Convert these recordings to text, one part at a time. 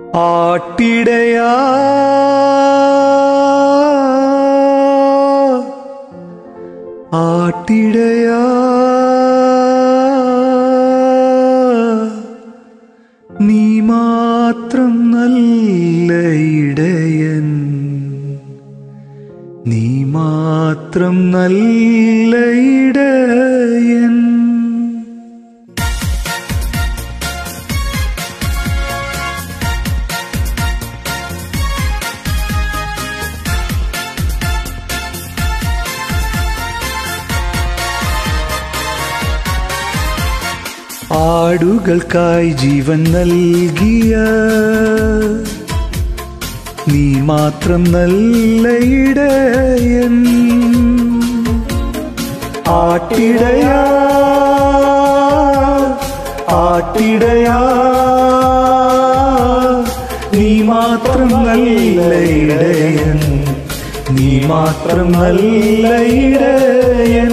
ആട്ടിടയാ ആട്ടിടയാ നീ മാത്രം നല്ല ഇടയൻ നീ മാത്രം നല്ല ഇടയൻ ആടുകൾക്കായി ജീവൻ നൽകിയ നീ മാത്രം നല്ല ഇടയൻ ആട്ടിടയാ ആട്ടിടയാ നീ മാത്രം നല്ല ഇടയൻ നീ മാത്രം നല്ല ഇടയൻ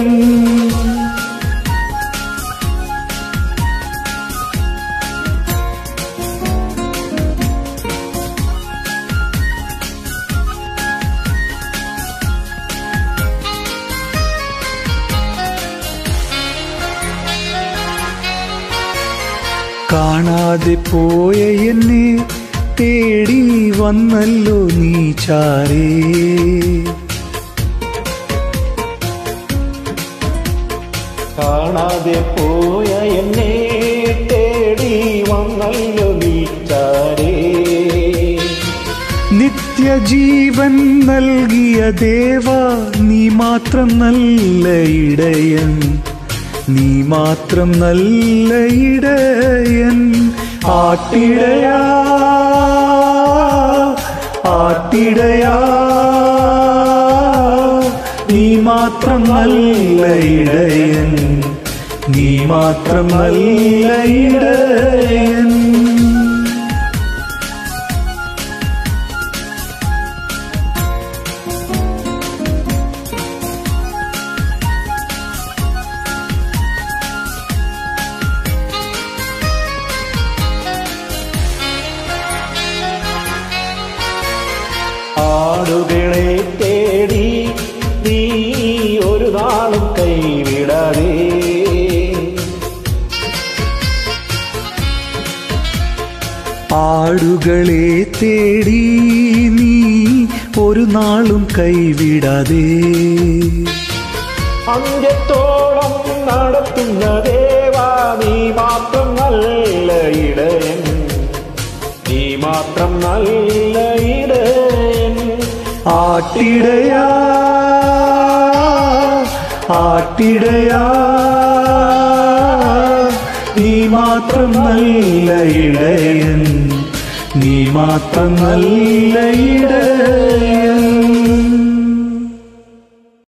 കാണാതെ പോയ എന്നെ തേടി വന്നല്ലോ നീ ചാരേ കാണാതെ പോയ എന്നെ തേടി വന്നല്ലോ നീച്ചാരേ നിത്യജീവൻ നൽകിയ ദേവ നീ മാത്രം നല്ല ഇടയൻ നീ മാത്രം നല്ല ഇടയൻ ആട്ടിടയാ ആട്ടിടയാ നീ മാത്രം നല്ല ഇടയൻ നീ മാത്രം നല്ല ഇടയൻ ആടുകളെ തേടി നീ ഒരു നാളും കൈവിടാതെ ആടുകളെ തേടി നീ ഒരു നാളും കൈവിടാതെ അന്ത്യത്തോളം നടത്തുന്ന ദേവാ നീ മാത്രം നല്ല ഇടയൻ നീ മാത്രം നല്ല ഇടയൻ ആട്ടിടയാ ആട്ടിടയാ നീ മാത്രം നല്ല ഇടയൻ നീ മാത്രം നല്ല ഇടയൻ